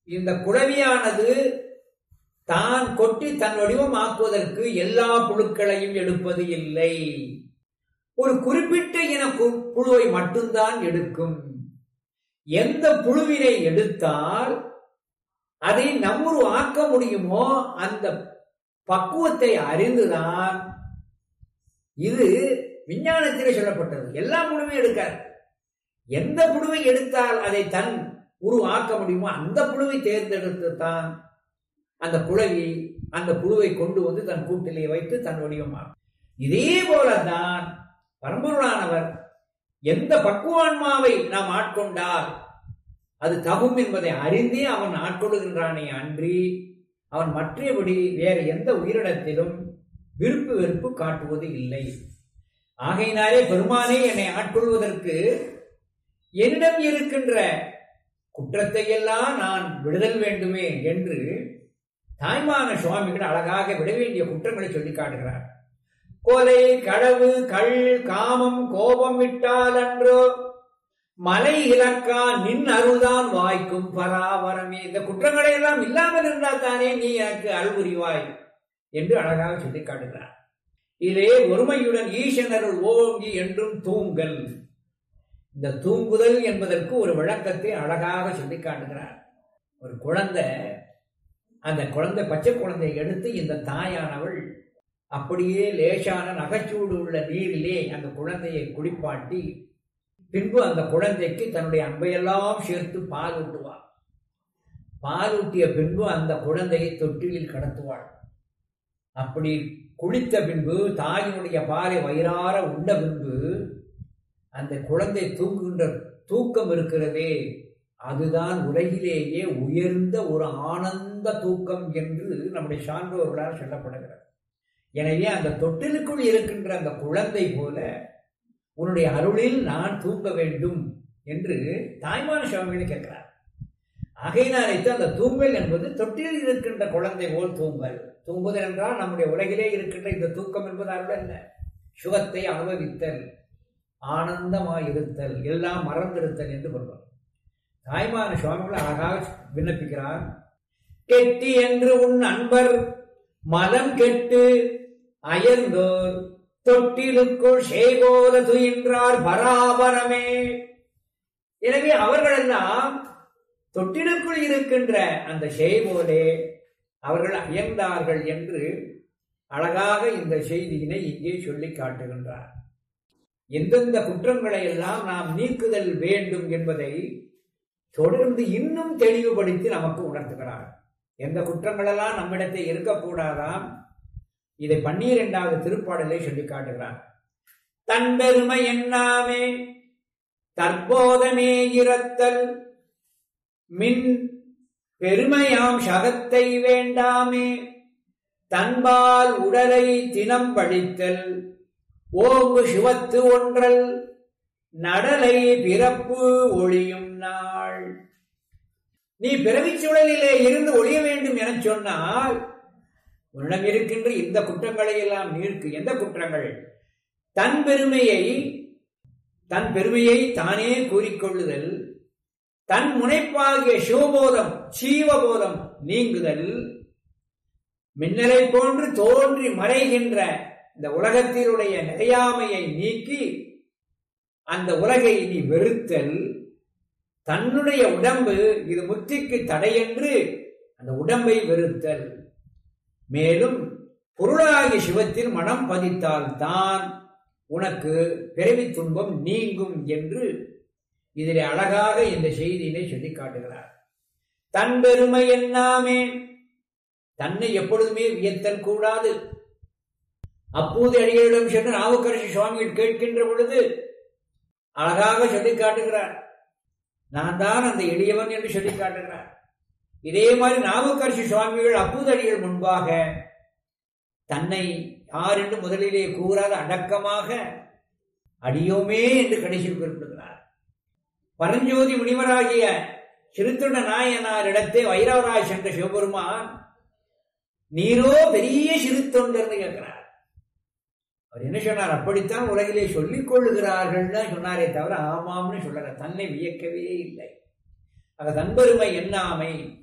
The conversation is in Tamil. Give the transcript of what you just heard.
இந்த குழவியானது தான் கொட்டி தன் வடிவமாக்குவதற்கு எல்லா புழுக்களையும் எடுப்பது இல்லை ஒரு குறிப்பிட்ட இன கு- புழுவை மட்டும்தான் எடுக்கும் எந்த புழுவினை எடுத்தால் அதை நம்முரு ஆக்க முடியுமோ அந்த பக்குவத்தை அறிந்துதான் இது விஞ்ஞானத்திலே சொல்லப்பட்டது எல்லா புழுவையும் எடுக்காது எந்த புழுவை எடுத்தால் அதை தன் உருவாக்க முடியுமோ அந்த புழுவை தேர்ந்தெடுத்து தான் அந்த குழவி அந்த புழுவை கொண்டு வந்து தன் கூட்டிலே வைத்து தன் வடிவமாகும் இதே போலதான் பரம்பொருளானவர் எந்த பக்குவான்மாவை நாம் ஆட்கொண்டால் அது தகும் என்பதை அறிந்தே அவன் ஆட்கொள்கின்றானே அன்றி அவன் மற்றபடி வேறு எந்த உயிரினத்திலும் விருப்பு வெறுப்பு காட்டுவது இல்லை ஆகையினாலே பெருமானே என்னை ஆட்கொள்வதற்கு என்னிடம் இருக்கின்ற குற்றத்தை எல்லாம் நான் விடுதல் வேண்டுமே என்று தாய்மான சுவாமிகள் அழகாக விட வேண்டிய குற்றங்களை சொல்லி காட்டுகிறார் கொலை களவு கள் காமம் கோபம் விட்டால் அன்றோ மலை இலக்கா நின் அருள்தான் வாய்க்கும் பராவரமே இந்த குற்றங்களை எல்லாம் இல்லாமல் இருந்தால் தானே நீ எனக்கு அருள்புரிவாய் என்று அழகாக சொல்லி காட்டுகிறார் இதிலே ஒருமையுடன் ஈசனருள் ஓங்கி என்றும் தூங்கல் இந்த தூங்குதல் என்பதற்கு ஒரு விளக்கத்தை அழகாக சொல்லி காட்டுகிறார் ஒரு குழந்தை அந்த குழந்தை பச்சை குழந்தையை எடுத்து இந்த தாயானவள் அப்படியே லேசான நகைச்சூடு உள்ள நீரிலே அந்த குழந்தையை குளிப்பாட்டி பின்பு அந்த குழந்தைக்கு தன்னுடைய அன்பையெல்லாம் சேர்த்து பால் ஊட்டுவாள் பால் ஊட்டிய பின்பு அந்த குழந்தையை தொட்டிலில் கடத்துவாள் அப்படி குளித்த பின்பு தாயினுடைய பாலை வயிறார உண்ட பின்பு அந்த குழந்தை தூங்குகின்ற தூக்கம் இருக்கிறதே அதுதான் உலகிலேயே உயர்ந்த ஒரு ஆனந்த தூக்கம் என்று நம்முடைய சான்றோர்களால் சொல்லப்படுகிறது எனவே அந்த தொட்டிலுக்குள் இருக்கின்ற அந்த குழந்தை போல உன்னுடைய அருளில் நான் தூங்க வேண்டும் என்று தாய்மான சுவாமிகளை கேட்கிறார் ஆகையினாலைத்தான் அந்த தூங்கல் என்பது தொட்டில் இருக்கின்ற குழந்தை போல் தூங்கல் தூங்குதல் என்றால் நம்முடைய உலகிலே இருக்கின்ற இந்த தூக்கம் என்பது அருள் அல்ல சுகத்தை அனுபவித்தல் ஆனந்தமாயிருத்தல் எல்லாம் மறந்திருத்தல் என்று கொள்வார் தாய்மான சுவாமிகள் அழகாக விண்ணப்பிக்கிறார் கெட்டி என்று உன் அன்பர் மலம் கெட்டு அயர்ந்தோர் தொட்டிலுக்குள் செய்கோல துயின்றார் பராபரமே எனவே அவர்களெல்லாம் தொட்டிலுக்குள் இருக்கின்ற அந்த செய்கோலே அவர்கள் அயர்ந்தார்கள் என்று அழகாக இந்த செய்தியினை இங்கே சொல்லி காட்டுகின்றார் எந்தெந்த குற்றங்களை எல்லாம் நாம் நீக்குதல் வேண்டும் என்பதை தொடர்ந்து இன்னும் தெளிவுபடுத்தி நமக்கு உணர்த்துகிறார் எந்த குற்றங்களெல்லாம் நம்மிடத்தில் இருக்கக்கூடாதாம் இதை பன்னிரெண்டாவது திருப்பாடலை சொல்லி காட்டுகிறார் தன் பெருமை என்னாமே தற்போதமே இரத்தல் மின் பெருமையாம் சகத்தை வேண்டாமே தன்பால் உடலை தினம் பழித்தல் ஓங்கு சிவத்து ஒன்றல் நடலை பிறப்பு ஒளியும் நாள் நீ பிறவிச் சுழலிலே இருந்து ஒழிய வேண்டும் என சொன்னால் உன்னிடம் இருக்கின்ற இந்த குற்றங்களை எல்லாம் நீர்க்கு எந்த குற்றங்கள் தன் பெருமையை தன் பெருமையை தானே கூறிக்கொள்ளுதல் தன் முனைப்பாகிய சிவபோதம் சீவபோதம் நீங்குதல் மின்னலை போன்று தோன்றி மறைகின்ற இந்த உலகத்தினுடைய நிலையாமையை நீக்கி அந்த உலகை நீ வெறுத்தல் தன்னுடைய உடம்பு இது முத்திக்கு தடையென்று அந்த உடம்பை வெறுத்தல் மேலும் பொருளாகிய சிவத்தில் மனம் பதித்தால் தான் உனக்கு பிறவி துன்பம் நீங்கும் என்று இதில் அழகாக இந்த செய்தியினை சொல்லி காட்டுகிறார் தன் பெருமை என்னாமே தன்னை எப்பொழுதுமே வியத்தல் கூடாது அப்போது அடிகளிடம் சென்று நாவுக்கரசு சுவாமிகள் கேட்கின்ற பொழுது அழகாக சொல்லி காட்டுகிறார் நான் தான் அந்த எளியவன் என்று சொல்லி காட்டுகிறார் இதே மாதிரி நாவுக்கரசு சுவாமிகள் அப்பூதடிகள் முன்பாக தன்னை யார் என்று முதலிலே கூறாத அடக்கமாக அடியோமே என்று கடைசியில் குறிப்பிடுகிறார் பரஞ்சோதி முனிவராகிய சிறுத்துட நாயனாரிடத்தே வைரவராய் சென்ற சிவபெருமான் நீரோ பெரிய சிறுத்தொண்டர்னு கேட்கிறார் அவர் என்ன சொன்னார் அப்படித்தான் உலகிலே சொல்லிக் கொள்ளுகிறார்கள்னு சொன்னாரே தவிர ஆமாம்னு சொல்லல தன்னை வியக்கவே இல்லை ஆக தன்பெருமை எண்ணாமை